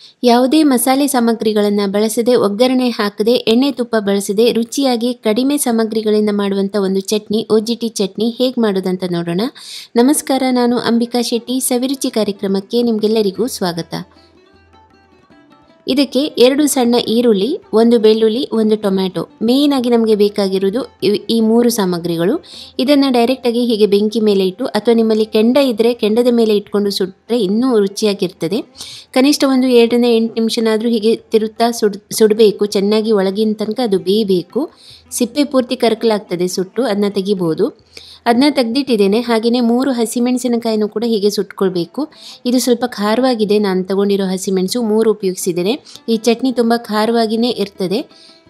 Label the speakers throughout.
Speaker 1: ಯಾವುದೇ ಮಸಾಲೆ ಸಾಮಗ್ರಿಗಳನ್ನು ಬಳಸದೆ ಒಗ್ಗರಣೆ ಹಾಕದೆ ಎಣ್ಣೆ ತುಪ್ಪ ಬಳಸದೆ ರುಚಿಯಾಗಿ ಕಡಿಮೆ ಸಾಮಗ್ರಿಗಳಿಂದ ಮಾಡುವಂಥ ಒಂದು chutney O G T chutney ಹೇಗೆ ಮಾಡೋದಂತ ನೋಡೋಣ ನಮಸ್ಕಾರ ನಾನು ಅಂಬಿಕಾ ಶೆಟ್ಟಿ ಸವಿರುಚಿ ಕಾರ್ಯಕ್ರಮಕ್ಕೆ ನಿಮಗೆಲ್ಲರಿಗೂ ಸ್ವಾಗತ ಇದಕ್ಕೆ ಎರಡು ಸಣ್ಣ ಈರುಳ್ಳಿ ಒಂದು ಬೆಳ್ಳುಳ್ಳಿ ಒಂದು ಟೊಮ್ಯಾಟೊ ಮೇಯ್ನಾಗಿ ನಮಗೆ ಬೇಕಾಗಿರೋದು ಇವ್- ಈ ಮೂರು ಸಾಮಗ್ರಿಗಳು ಇದನ್ನು ಡೈರೆಕ್ಟಾಗಿ ಹೀಗೆ ಬೆಂಕಿ ಮೇಲೆ ಇಟ್ಟು ಅಥವಾ ನಿಮ್ಮಲ್ಲಿ ಕೆಂಡ ಇದ್ದರೆ ಕೆಂಡದ ಮೇಲೆ ಇಟ್ಕೊಂಡು ಸುಟ್ಟರೆ ಇನ್ನೂ ರುಚಿಯಾಗಿರ್ತದೆ ಕನಿಷ್ಠ ಒಂದು ಎರಡನೇ ಎಂಟು ನಿಮಿಷನಾದರೂ ಹೀಗೆ ತಿರುತ್ತಾ ಸುಡ್ ಸುಡಬೇಕು ಚೆನ್ನಾಗಿ ಒಳಗಿನ ತನಕ ಅದು ಬೇಯಬೇಕು ಸಿಪ್ಪೆ ಪೂರ್ತಿ ಕರಕಲಾಗ್ತದೆ ಸುಟ್ಟು ಅದನ್ನ ತೆಗಿಬೋದು ಅದನ್ನ ತೆಗ್ದಿಟ್ಟಿದ್ದೇನೆ ಹಾಗೆಯೇ ಮೂರು ಹಸಿಮೆಣಸಿನಕಾಯಿನೂ ಕೂಡ ಹೀಗೆ ಸುಟ್ಕೊಳ್ಬೇಕು ಇದು ಸ್ವಲ್ಪ ಖಾರವಾಗಿದೆ ನಾನು ತಗೊಂಡಿರೋ ಹಸಿಮೆಣಸು ಮೂರು ಉಪಯೋಗಿಸಿದ್ದೇನೆ ಈ ಚಟ್ನಿ ತುಂಬ ಖಾರವಾಗಿಯೇ ಇರ್ತದೆ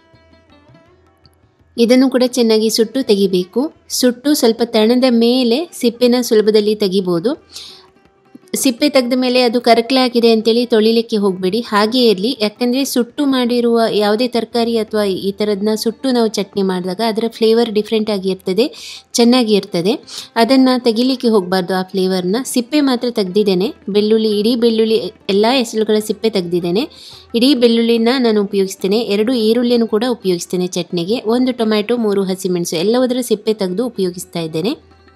Speaker 1: ಇದನ್ನು ಕೂಡ ಚೆನ್ನಾಗಿ ಸುಟ್ಟು ತೆಗಿಬೇಕು ಸುಟ್ಟು ಸ್ವಲ್ಪ ತಣದ ಮೇಲೆ ಸಿಪ್ಪೆನ ಸುಲಭದಲ್ಲಿ ತೆಗಿಬೋದು ಸಿಪ್ಪೆ ತೆಗೆದ ಮೇಲೆ ಅದು ಕರಕಲೆ ಆಗಿದೆ ಅಂತೇಳಿ ತೊಳಿಲಿಕ್ಕೆ ಹೋಗಬೇಡಿ ಹಾಗೇ ಇರಲಿ ಯಾಕಂದರೆ ಸುಟ್ಟು ಮಾಡಿರುವ ಯಾವುದೇ ತರಕಾರಿ ಅಥವಾ ಈ ಥರದನ್ನ ಸುಟ್ಟು ನಾವು ಚಟ್ನಿ ಮಾಡಿದಾಗ ಅದರ ಫ್ಲೇವರ್ ಡಿಫ್ರೆಂಟ್ ಆಗಿ ಇರ್ತದೆ ಚೆನ್ನಾಗಿ ಇರ್ತದೆ ಅದನ್ನು ತೆಗಿಲಿಕ್ಕೆ ಹೋಗಬಾರ್ದು ಆ ಫ್ಲೇವರ್ನ ಸಿಪ್ಪೆ ಮಾತ್ರ ತೆಗ್ದಿದ್ದೇನೆ ಬೆಳ್ಳುಳ್ಳಿ ಇಡೀ ಬೆಳ್ಳುಳ್ಳಿ ಎಲ್ಲ ಹೆಸರುಗಳ ಸಿಪ್ಪೆ ತೆಗ್ದಿದ್ದೇನೆ ಇಡೀ ಬೆಳ್ಳುಳ್ಳಿನ ನಾನು ಉಪಯೋಗಿಸ್ತೇನೆ ಎರಡು ಈರುಳ್ಳಿಯನ್ನು ಕೂಡ ಉಪಯೋಗಿಸ್ತೇನೆ ಚಟ್ನಿಗೆ ಒಂದು ಟೊಮ್ಯಾಟೊ ಮೂರು ಹಸಿಮೆಣಸು ಎಲ್ಲದರ ಸಿಪ್ಪೆ ತೆಗೆದು ಉಪಯೋಗಿಸ್ತಾ ಇದ್ದೇನೆ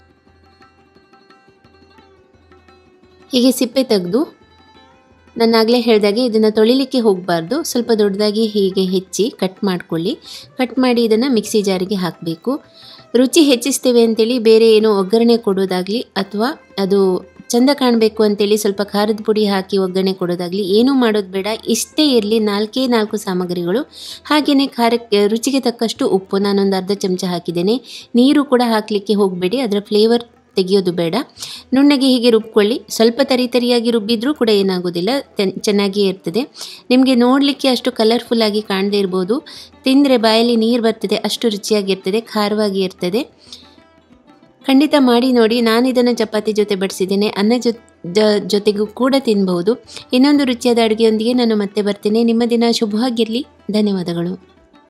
Speaker 1: ಹೀಗೆ ಸಿಪ್ಪೆ ತೆಗೆದು ನಾನು ಆಗಲೇ ಹೇಳಿದಾಗೆ ಇದನ್ನು ತೊಳಿಲಿಕ್ಕೆ ಹೋಗಬಾರ್ದು ಸ್ವಲ್ಪ ದೊಡ್ಡದಾಗಿ ಹೀಗೆ ಹೆಚ್ಚಿ ಕಟ್ ಮಾಡ್ಕೊಳ್ಳಿ ಕಟ್ ಮಾಡಿ ಇದನ್ನು ಮಿಕ್ಸಿ ಜಾರಿಗೆ ಹಾಕಬೇಕು ರುಚಿ ಹೆಚ್ಚಿಸ್ತೇವೆ ಅಂತೇಳಿ ಬೇರೆ ಏನೋ ಒಗ್ಗರಣೆ ಕೊಡೋದಾಗಲಿ ಅಥವಾ ಅದು ಚಂದ ಕಾಣಬೇಕು ಅಂತೇಳಿ ಸ್ವಲ್ಪ ಖಾರದ ಪುಡಿ ಹಾಕಿ ಒಗ್ಗರಣೆ ಕೊಡೋದಾಗಲಿ ಏನೂ ಮಾಡೋದು ಬೇಡ ಇಷ್ಟೇ ಇರಲಿ ನಾಲ್ಕೇ ನಾಲ್ಕು ಸಾಮಗ್ರಿಗಳು ಹಾಗೆಯೇ ಖಾರಕ್ಕೆ ರುಚಿಗೆ ತಕ್ಕಷ್ಟು ಉಪ್ಪು ನಾನೊಂದು ಅರ್ಧ ಚಮಚ ಹಾಕಿದ್ದೇನೆ ನೀರು ಕೂಡ ಹಾಕಲಿಕ್ಕೆ ಹೋಗಬೇಡಿ ಅದರ ಫ್ಲೇವರ್ ತೆಗೆಯೋದು ಬೇಡ ನುಣ್ಣಗೆ ಹೀಗೆ ರುಬ್ಕೊಳ್ಳಿ ಸ್ವಲ್ಪ ತರಿ ತರಿಯಾಗಿ ರುಬ್ಬಿದ್ರೂ ಕೂಡ ಏನಾಗೋದಿಲ್ಲ ತೆನ್- ಚೆನ್ನಾಗಿಯೇ ಇರ್ತದೆ ನಿಮಗೆ ನೋಡಲಿಕ್ಕೆ ಅಷ್ಟು ಕಲರ್ಫುಲ್ ಆಗಿ ಕಾಣದೇ ಇರ್ಬೋದು ತಿಂದರೆ ಬಾಯಲ್ಲಿ ನೀರು ಬರ್ತದೆ ಅಷ್ಟು ರುಚಿಯಾಗಿರ್ತದೆ ಖಾರವಾಗಿ ಇರ್ತದೆ ಖಂಡಿತ ಮಾಡಿ ನೋಡಿ ನಾನು ಇದನ್ನು ಚಪಾತಿ ಜೊತೆ ಬಡಿಸಿದ್ದೇನೆ ಅನ್ನ ಜೊ ಜ- ಜೊತೆಗೂ ಕೂಡ ತಿನ್ಬಹುದು ಇನ್ನೊಂದು ರುಚಿಯಾದ ಅಡುಗೆಯೊಂದಿಗೆ ನಾನು ಮತ್ತೆ ಬರ್ತೇನೆ ನಿಮ್ಮ ದಿನ ಶುಭವಾಗಿರಲಿ ಧನ್ಯವಾದಗಳು